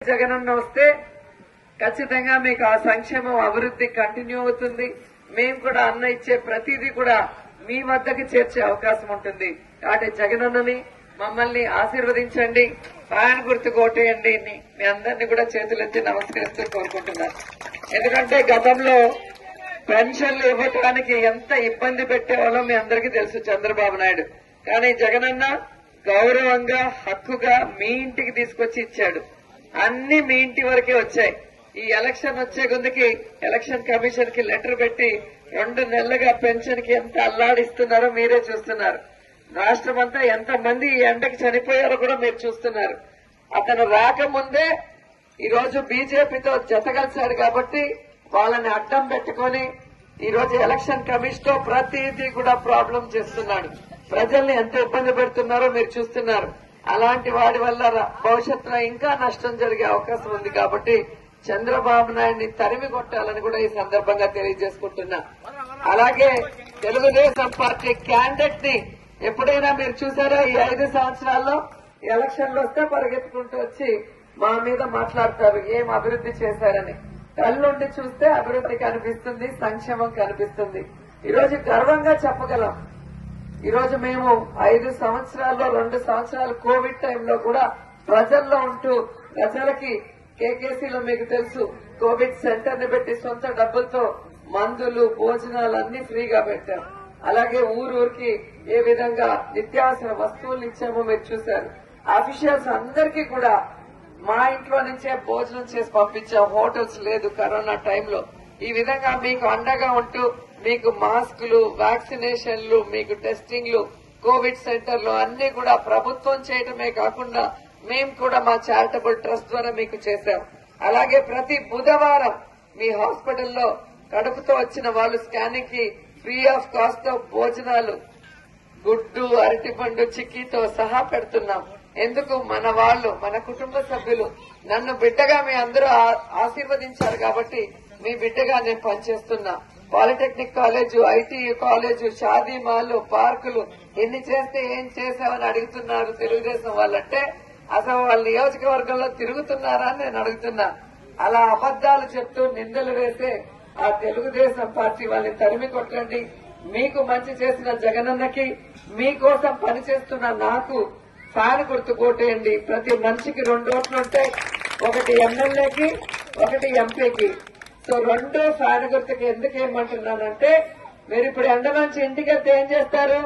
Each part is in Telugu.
జగనన్న వస్తే ఖచ్చితంగా మీకు ఆ సంక్షేమం అభివృద్ధి కంటిన్యూ అవుతుంది మేము కూడా అన్న ఇచ్చే ప్రతిదీ కూడా మీ వద్దకు చేర్చే అవకాశం ఉంటుంది కాబట్టి జగనన్నని మమ్మల్ని ఆశీర్వదించండి ఫ్యాన్ గుర్తు కోటేయండి అని మీ అందరినీ కూడా చేతులెత్తి నమస్కరిస్తూ కోరుకుంటున్నాను ఎందుకంటే గతంలో పెన్షన్లు ఇవ్వటానికి ఎంత ఇబ్బంది పెట్టేవాళ్ళో మీ అందరికీ తెలుసు చంద్రబాబు నాయుడు కానీ జగనన్న గౌరవంగా హక్కుగా మీ ఇంటికి తీసుకొచ్చి ఇచ్చాడు అన్ని మీ ఇంటి వరకే వచ్చాయి ఈ ఎలక్షన్ వచ్చే గుందుకి ఎలక్షన్ కమిషన్ కి లెటర్ పెట్టి రెండు నెలలుగా పెన్షన్ కి ఎంత అల్లాడిస్తున్నారో మీరే చూస్తున్నారు రాష్ట్రం అంతా ఎంత మంది ఈ ఎండకి చనిపోయారో కూడా మీరు చూస్తున్నారు అతను రాకముందే ఈ రోజు బీజేపీతో జతగలిశాడు కాబట్టి వాళ్ళని అడ్డం పెట్టుకొని ఈ రోజు ఎలక్షన్ కమిషన్ తో ప్రతిదీ కూడా ప్రాబ్లం చేస్తున్నాడు ప్రజల్ని ఎంత ఇబ్బంది పెడుతున్నారో మీరు చూస్తున్నారు అలాంటి వాడి వల్ల ర- భవిష్యత్తులో ఇంకా నష్టం జరిగే అవకాశం ఉంది కాబట్టి చంద్రబాబు నాయుడిని తరిమి కొట్టాలని కూడా ఈ సందర్భంగా తెలియజేసుకుంటున్నా అలాగే తెలుగుదేశం పార్టీ క్యాండిడేట్ ని ఎప్పుడైనా మీరు చూసారా ఈ ఐదు సంవత్సరాల్లో ఎలక్షన్లు వస్తే పరిగెత్తుకుంటూ వచ్చి మా మీద మాట్లాడతారు ఏం అభివృద్ధి చేశారని కళ్ళుండి చూస్తే అభివృద్ధి కనిపిస్తుంది సంక్షేమం కనిపిస్తుంది ఈ రోజు గర్వంగా చెప్పగలం ఈ రోజు మేము ఐదు సంవత్సరాల్లో రెండు సంవత్సరాలు కోవిడ్ టైంలో కూడా ప్రజల్లో ఉంటూ ప్రజలకి కేకేసీలో మీకు తెలుసు కోవిడ్ సెంటర్ ని పెట్టి సొంత డబ్బులతో మందులు భోజనాలు అన్ని ఫ్రీగా పెట్టాం అలాగే ఊరూరికి ఏ విధంగా నిత్యావసర వస్తువులు ఇచ్చామో మీరు చూశారు అఫీషియల్స్ అందరికీ కూడా మా ఇంట్లో నుంచే భోజనం చేసి పంపించాం హోటల్స్ లేదు కరోనా టైంలో ఈ విధంగా మీకు అండగా ఉంటూ మీకు మాస్కులు వ్యాక్సినేషన్లు మీకు టెస్టింగ్లు కోవిడ్ సెంటర్లు అన్ని కూడా ప్రభుత్వం చేయటమే కాకుండా మేము కూడా మా చారిటబుల్ ట్రస్ట్ ద్వారా మీకు చేశాం అలాగే ప్రతి బుధవారం మీ హాస్పిటల్లో కడుపుతో వచ్చిన వాళ్ళు స్కానింగ్ కి ఫ్రీ ఆఫ్ కాస్ట్ తో భోజనాలు గుడ్డు అరటిపండు చిక్కీతో సహా పెడుతున్నాం ఎందుకు మన వాళ్ళు మన కుటుంబ సభ్యులు నన్ను బిడ్డగా మీ అందరూ ఆ- ఆశీర్వదించారు కాబట్టి మీ బిడ్డగా నేను పనిచేస్తున్నా పాలిటెక్నిక్ కాలేజు ఐటీ కాలేజు షాదీ మాలు పార్కులు ఎన్ని చేస్తే ఏం చేసావని అడుగుతున్నారు తెలుగుదేశం వాళ్ళంటే అసలు వాళ్ళ నియోజకవర్గంలో తిరుగుతున్నారా అని నేను అడుగుతున్నా అలా అబద్దాలు చెప్తూ నిందలు వేసే ఆ తెలుగుదేశం పార్టీ వాళ్ళని తరిమి కొట్టండి మీకు మంచి చేసిన జగనన్నకి మీకోసం పనిచేస్తున్న నాకు ఫ్యాన్ గుర్తు కోటేయండి ప్రతి మనిషికి రెండు ఓట్లు ఉంటాయి ఒకటి ఎమ్మెల్యేకి ఒకటి ఎంపీకి సో రెండు ఫ్యాన్ గుర్తుకి ఎందుకు ఏమంటున్నానంటే మీరు ఇప్పుడు ఎండ నుంచి ఇంటికి వెళ్తే ఏం చేస్తారు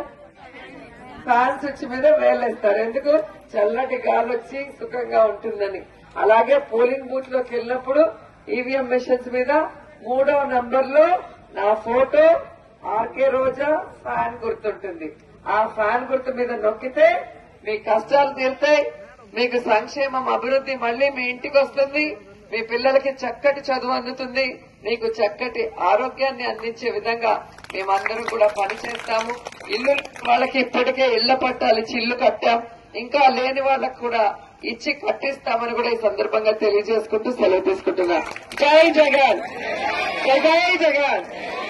ఫ్యాన్ స్విచ్ మీద వేలేస్తారు ఎందుకు చల్లటి గాలి వచ్చి సుఖంగా ఉంటుందని అలాగే పోలింగ్ బూత్ లోకి వెళ్ళినప్పుడు ఈవీఎం మెషిన్స్ మీద మూడవ నంబర్ లో నా ఫోటో ఆర్కే రోజా ఫ్యాన్ గుర్తుంటుంది ఆ ఫ్యాన్ గుర్తు మీద నొక్కితే మీ కష్టాలు తీరుతాయి మీకు సంక్షేమం అభివృద్ధి మళ్ళీ మీ ఇంటికి వస్తుంది మీ పిల్లలకి చక్కటి చదువు అందుతుంది మీకు చక్కటి ఆరోగ్యాన్ని అందించే విధంగా మేమందరం కూడా పనిచేస్తాము ఇల్లు వాళ్ళకి ఇప్పటికే ఇళ్ల పట్టాలు ఇచ్చి ఇల్లు కట్టాం ఇంకా లేని వాళ్ళకు కూడా ఇచ్చి కట్టిస్తామని కూడా ఈ సందర్భంగా తెలియజేసుకుంటూ సెలవు తీసుకుంటున్నా జై జగన్ జై జగన్